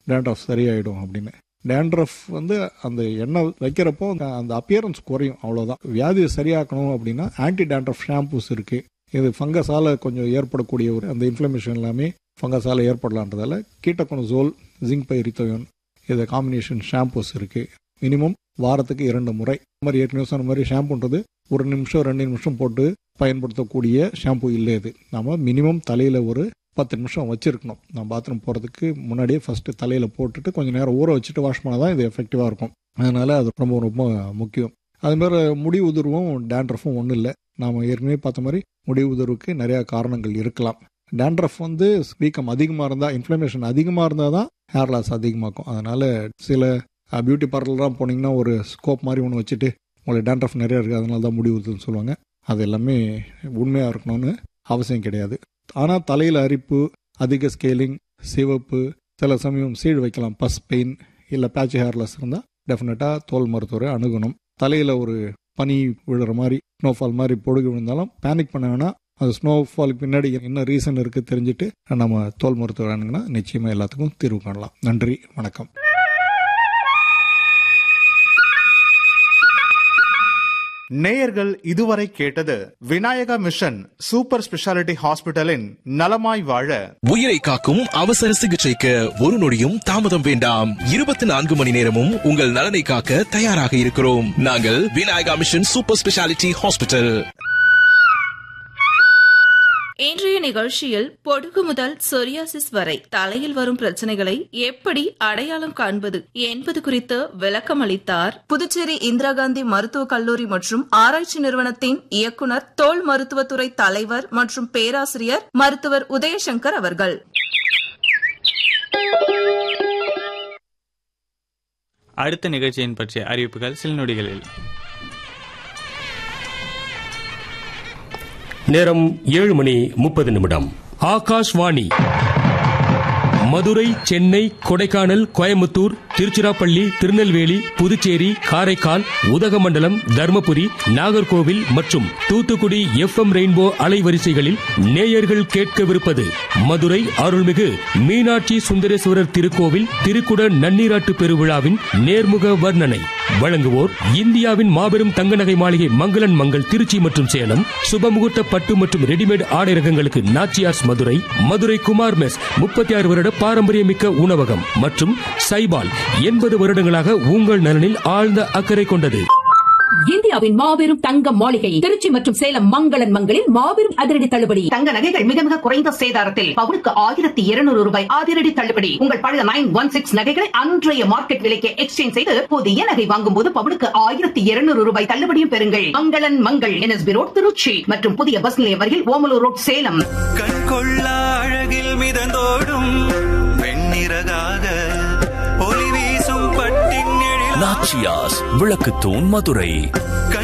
dandruff சரியாயிடும் அப்படின்னு dandruff வந்து அந்த எண்ணெய் வைக்கிறப்போ அந்த- அந்த அப்பியரன்ஸ் குறையும் அவ்வளவுதான் வியாதியை சரியாக்கணும் அப்படின்னா ஆன்டி டேண்ட்ரஃப் ஷாம்பூஸ் இருக்கு இது ஃபங்கஸால கொஞ்சம் ஏற்படக்கூடிய ஒரு அந்த இன்ஃப்ளமேஷன் எல்லாமே ஃபங்கஸால ஏற்படலான்றதால கீட்டகொனசோல் ஜிங்க் பைரித்தோயன் இது காம்பினேஷன் ஷாம்பூஸ் இருக்கு மினிமம் வாரத்துக்கு இரண்டு முறை இந்த மாதிரி ஏற்கனவே சொன்ன மாதிரி ஷாம்புன்றது ஒரு நிமிஷம் ரெண்டு நிமிஷம் போட்டு பயன்படுத்தக்கூடிய ஷாம்பு இல்லை இது நாம மினிமம் தலையில ஒரு பத்து நிமிஷம் வச்சிருக்கணும் நான் பாத்ரூம் போறதுக்கு முன்னாடியே ஃபர்ஸ்ட் தலையில போட்டுட்டு கொஞ்சம் நேரம் ஊற வச்சுட்டு வாஷ் பண்ணாதான் இது எஃபெக்டிவா இருக்கும் அதனால அது ரொம்ப ரொம்ப முக்கியம் அது மாதிரி முடி உதிர்வும் டேண்ட்ரஃபும் ஒன்றும் இல்லை நாம ஏற்கனவே பார்த்த மாதிரி முடி உதிர்வுக்கு நிறைய காரணங்கள் இருக்கலாம் டேண்ட்ரஃப் வந்து வீக்கம் அதிகமாக இருந்தால் இன்ஃப்ளமேஷன் அதிகமாக இருந்தால் தான் ஹேர் லாஸ் அதிகமாக்கும் அதனால சில பியூட்டி பார்லர்லாம் போனீங்கன்னா ஒரு ஸ்கோப் மாதிரி ஒன்று வச்சுட்டு உங்களுக்கு டேண்ட்ரஃப் நிறைய இருக்குது அதனால தான் முடி உதிர்ன்னு சொல்லுவாங்க அது எல்லாமே உண்மையாக இருக்கணும்னு அவசியம் கிடையாது ஆனால் தலையில் அரிப்பு அதிக ஸ்கேலிங் சிவப்பு சில சமயம் சீழ் வைக்கலாம் பஸ் பெயின் இல்லை பேட்ச் ஹேர்லெஸ் இருந்தால் டெஃபினட்டாக தோல் மருத்துவரை அணுகணும் தலையில் ஒரு பனி விழுற மாதிரி ஸ்னோஃபால் மாதிரி பொடுகு விழுந்தாலும் பேனிக் பண்ண வேணாம் அது ஸ்னோஃபாலுக்கு பின்னாடி என்ன ரீசன் இருக்குது தெரிஞ்சுட்டு நம்ம தோல் மருத்துவர் அணுகுனா நிச்சயமாக எல்லாத்துக்கும் தீர்வு காணலாம் நன்றி வணக்கம் நேயர்கள் இதுவரை கேட்டது விநாயகா மிஷன் சூப்பர் ஸ்பெஷாலிட்டி ஹாஸ்பிட்டலின் நலமாய் வாழ உயிரை காக்கும் அவசர சிகிச்சைக்கு ஒரு நொடியும் தாமதம் வேண்டாம் இருபத்தி நான்கு மணி நேரமும் உங்கள் நலனை காக்க தயாராக இருக்கிறோம் நாங்கள் Vinayaka mission super speciality hospital இன்றைய நிகழ்ச்சியில் பொடுகு முதல் சொரியாசிஸ் வரை தலையில் வரும் பிரச்சனைகளை எப்படி அடையாளம் காண்பது என்பது குறித்து விளக்கம் அளித்தார் புதுச்சேரி இந்திரா காந்தி மருத்துவக் கல்லூரி மற்றும் ஆராய்ச்சி நிறுவனத்தின் இயக்குனர் தோல் மருத்துவத்துறை தலைவர் மற்றும் பேராசிரியர் மருத்துவர் உதயசங்கர் அவர்கள் அடுத்த நிகழ்ச்சியின் பற்றிய அறிவிப்புகள் சில நொடிகளில் நேரம் ஏழு மணி முப்பது நிமிடம் ஆகாஷ்வாணி மதுரை சென்னை கொடைக்கானல் கோயம்புத்தூர் திருச்சிராப்பள்ளி திருநெல்வேலி புதுச்சேரி காரைக்கால் உதகமண்டலம் தர்மபுரி நாகர்கோவில் மற்றும் தூத்துக்குடி எஃப்எம் ரெயின்போ அலைவரிசைகளில் நேயர்கள் கேட்கவிருப்பது மதுரை அருள்மிகு மீனாட்சி சுந்தரேஸ்வரர் திருக்கோவில் திருக்குட நன்னீராட்டு பெருவிழாவின் நேர்முக வர்ணனை வழங்குவோர் இந்தியாவின் மாபெரும் தங்க நகை மாளிகை மங்களன் மங்கள் திருச்சி மற்றும் சேலம் சுபமுகூர்த்த பட்டு மற்றும் ரெடிமேட் ஆடை ரகங்களுக்கு நாச்சியார்ஸ் மதுரை மதுரை குமார் மெஸ் முப்பத்தி ஆறு வருட பாரம்பரியமிக்க உணவகம் மற்றும் சைபால் எண்பது வருடங்களாக உங்கள் நலனில் ஆழ்ந்த அக்கறை கொண்டது இந்தியாவின் மாபெரும் தங்க மாளிகை திருச்சி மற்றும் சேலம் மங்களன் மங்களில் மாபெரும் அதிரடி தள்ளுபடி தங்க நகைகள் மிக மிக குறைந்த சேதாரத்தில் பவுனுக்கு ஆயிரத்தி இருநூறு ரூபாய் அதிரடி தள்ளுபடி உங்கள் பழைய நைன் ஒன் சிக்ஸ் நகைகளை அன்றைய மார்க்கெட் விலைக்கு எக்ஸ்சேஞ்ச் செய்து புதிய நகை வாங்கும் போது பவுனுக்கு ஆயிரத்தி இருநூறு ரூபாய் தள்ளுபடியும் பெறுங்கள் மங்களன் மங்கள் என்எஸ்பி ரோட் திருச்சி மற்றும் புதிய பஸ் நிலையம் அருகில் ஓமலூர் ரோட் சேலம் கண் கொள்ளா அழகில் மிதந்தோடும் வெண்ணிறகாக ஒளி வீசும் பட்டின் எழில் நாச்சியாஸ் விளக்குத்தூண் மதுரை